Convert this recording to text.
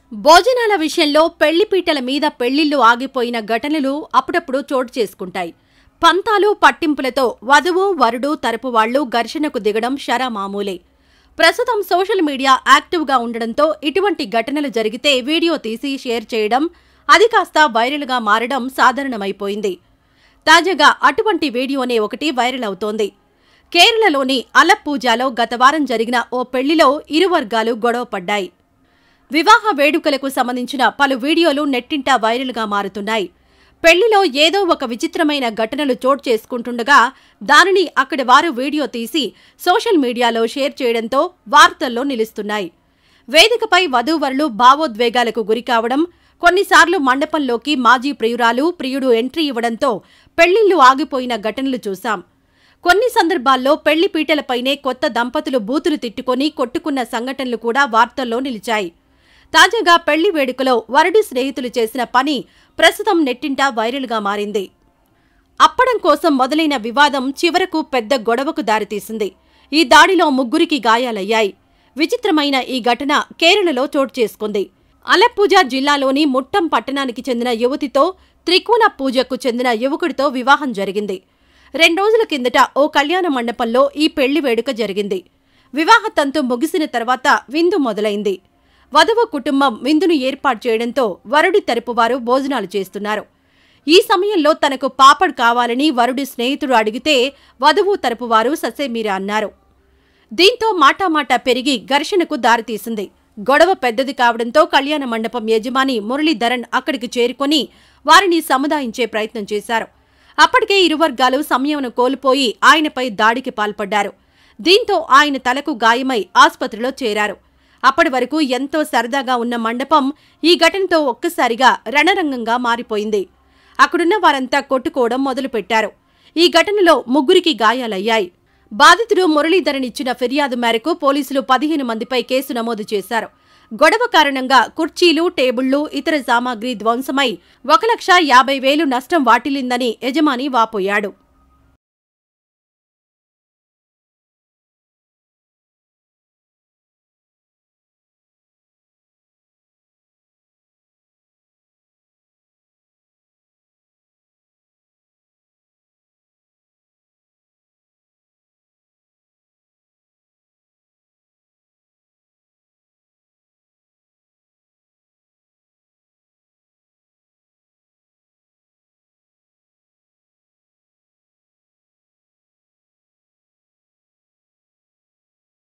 భోజనాల విషయంలో పెళ్లిపీటల మీద పెళ్లిళ్లు ఆగిపోయిన ఘటనలు అప్పుడప్పుడు చోటు చేసుకుంటాయి పంతాలు పట్టింపులతో వధువు వరుడు తరపు వాళ్లు ఘర్షణకు దిగడం షరా మామూలే ప్రస్తుతం సోషల్ మీడియా యాక్టివ్గా ఉండడంతో ఇటువంటి ఘటనలు జరిగితే వీడియో తీసి షేర్ చేయడం అది కాస్త వైరల్గా మారడం సాధారణమైపోయింది తాజాగా అటువంటి వీడియోనే ఒకటి వైరల్ అవుతోంది కేరళలోని అలప్పూజాలో గత వారం జరిగిన ఓ పెళ్లిలో ఇరు వర్గాలు గొడవ పడ్డాయి వివాహ వేడుకలకు సంబంధించిన పలు వీడియోలు నెట్టింట వైరల్గా మారుతున్నాయి పెళ్లిలో ఏదో ఒక విచిత్రమైన ఘటనలు చోటు చేసుకుంటుండగా దానిని అక్కడి వారు వీడియో తీసి సోషల్ మీడియాలో షేర్ చేయడంతో వార్తల్లో నిలుస్తున్నాయి వేదికపై వధూవరులు భావోద్వేగాలకు గురికావడం కొన్నిసార్లు మండపంలోకి మాజీ ప్రియురాలు ప్రియుడు ఎంట్రీ ఇవ్వడంతో పెళ్లిళ్లు ఆగిపోయిన ఘటనలు చూశాం కొన్ని సందర్భాల్లో పెళ్లి పీటలపైనే కొత్త దంపతులు బూతులు తిట్టుకొని కొట్టుకున్న సంఘటనలు కూడా వార్తల్లో నిలిచాయి తాజాగా పెళ్లి వేడుకలో వరుడి స్నేహితులు చేసిన పని ప్రస్తుతం నెట్టింట వైరల్గా మారింది అప్పడం కోసం మొదలైన వివాదం చివరకు పెద్ద గొడవకు దారితీసింది ఈ దాడిలో ముగ్గురికి గాయాలయ్యాయి విచిత్రమైన ఈ ఘటన కేరళలో చోటు చేసుకుంది అలప్పూజ జిల్లాలోని ముట్టం పట్టణానికి చెందిన యువతితో త్రికోణ పూజకు చెందిన యువకుడితో వివాహం జరిగింది రెండు రోజుల కిందట ఓ కళ్యాణ మండపంలో ఈ పెళ్లి వేడుక జరిగింది వివాహ తంతు ముగిసిన తర్వాత విందు మొదలైంది వధువు కుటుంబం విందును ఏర్పాటు చేయడంతో వరుడి తరపు వారు భోజనాలు చేస్తున్నారు ఈ సమయంలో తనకు పాపడ్ కావాలని వరుడి స్నేహితుడు అడిగితే వధువు తరపు వారు ససేమీరా అన్నారు దీంతో మాటామాటా పెరిగి ఘర్షణకు దారితీసింది గొడవ పెద్దది కావడంతో కళ్యాణ మండపం యజమాని మురళీధరన్ అక్కడికి చేరుకొని వారిని సముదాయించే ప్రయత్నం చేశారు అప్పటికే ఇరు వర్గాలు సంయమనం కోల్పోయి ఆయనపై దాడికి పాల్పడ్డారు దీంతో ఆయన తలకు గాయమై ఆసుపత్రిలో చేరారు అప్పటి వరకు ఎంతో సరదాగా ఉన్న మండపం ఈ ఘటనతో ఒక్కసారిగా రణరంగంగా మారిపోయింది అక్కడున్న వారంతా కొట్టుకోవడం మొదలుపెట్టారు ఈ ఘటనలో ముగ్గురికి గాయాలయ్యాయి బాధితుడు మురళీధరన్ ఇచ్చిన ఫిర్యాదు మేరకు పోలీసులు పదిహేను మందిపై కేసు నమోదు చేశారు గొడవ కారణంగా కుర్చీలు టేబుళ్లు ఇతర సామాగ్రి ధ్వంసమై ఒక లక్ష యాభై వేలు నష్టం వాటిల్లిందని యజమాని వాపోయాడు